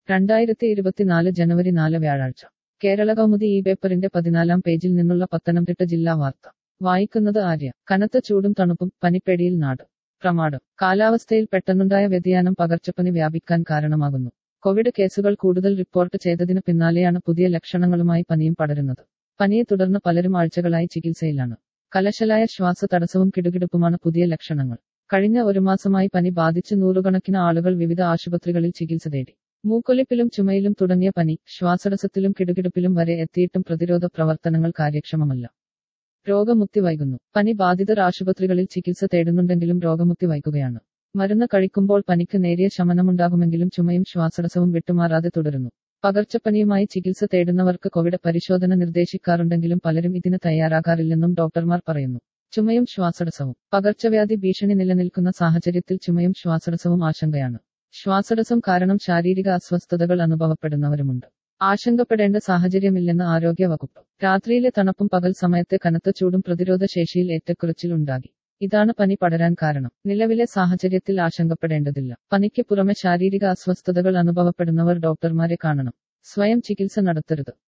രണ്ടായിരത്തി ഇരുപത്തിനാല് ജനുവരി നാല് വ്യാഴാഴ്ച കേരള കൗമുദി ഈ പേപ്പറിന്റെ പതിനാലാം പേജിൽ നിന്നുള്ള പത്തനംതിട്ട ജില്ലാ വാർത്ത വായിക്കുന്നത് ആര്യ കനത്ത ചൂടും തണുപ്പും പനിപ്പേടിയിൽ നാട് പ്രമാണം കാലാവസ്ഥയിൽ പെട്ടെന്നുണ്ടായ വ്യതിയാനം പകർച്ചപ്പനി വ്യാപിക്കാൻ കാരണമാകുന്നു കോവിഡ് കേസുകൾ കൂടുതൽ റിപ്പോർട്ട് ചെയ്തതിന് പിന്നാലെയാണ് പുതിയ ലക്ഷണങ്ങളുമായി പനിയും പടരുന്നത് പനിയെ തുടർന്ന് പലരും ആഴ്ചകളായി ചികിത്സയിലാണ് കലശലായ ശ്വാസ തടസ്സവും കിടുകിടുപ്പുമാണ് പുതിയ ലക്ഷണങ്ങൾ കഴിഞ്ഞ ഒരു മാസമായി പനി ബാധിച്ച് നൂറുകണക്കിന് ആളുകൾ വിവിധ ആശുപത്രികളിൽ ചികിത്സ തേടി മൂക്കൊലിപ്പിലും ചുമയിലും തുടങ്ങിയ പനി ശ്വാസടസ്സത്തിലും കിടുകിടുപ്പിലും വരെ എത്തിയിട്ടും പ്രതിരോധ പ്രവർത്തനങ്ങൾ കാര്യക്ഷമമല്ല രോഗമുക്തി വൈകുന്നു പനി ബാധിതർ ആശുപത്രികളിൽ ചികിത്സ തേടുന്നുണ്ടെങ്കിലും രോഗമുക്തി വൈകുകയാണ് മരുന്ന് കഴിക്കുമ്പോൾ പനിക്ക് നേരിയ ശമനമുണ്ടാകുമെങ്കിലും ചുമയും ശ്വാസടസ്സവും വിട്ടുമാറാതെ തുടരുന്നു പകർച്ചപ്പനിയുമായി ചികിത്സ തേടുന്നവർക്ക് കോവിഡ് പരിശോധന നിർദ്ദേശിക്കാറുണ്ടെങ്കിലും പലരും ഇതിന് തയ്യാറാകാറില്ലെന്നും ഡോക്ടർമാർ പറയുന്നു ചുമയും ശ്വാസടസ്സവും പകർച്ചവ്യാധി ഭീഷണി നിലനിൽക്കുന്ന സാഹചര്യത്തിൽ ചുമയും ശ്വാസടസ്സവും ആശങ്കയാണ് ശ്വാസടസ്സം കാരണം ശാരീരിക അസ്വസ്ഥതകൾ അനുഭവപ്പെടുന്നവരുമുണ്ട് ആശങ്കപ്പെടേണ്ട സാഹചര്യമില്ലെന്ന് ആരോഗ്യ വകുപ്പ് രാത്രിയിലെ തണുപ്പും പകൽ സമയത്തെ കനത്ത ചൂടും പ്രതിരോധ ശേഷിയിൽ ഏറ്റക്കുറച്ചിൽ ഉണ്ടാക്കി ഇതാണ് പനി പടരാൻ കാരണം നിലവിലെ സാഹചര്യത്തിൽ ആശങ്കപ്പെടേണ്ടതില്ല പനിക്ക് പുറമെ ശാരീരിക അസ്വസ്ഥതകൾ അനുഭവപ്പെടുന്നവർ ഡോക്ടർമാരെ കാണണം സ്വയം ചികിത്സ നടത്തരുത്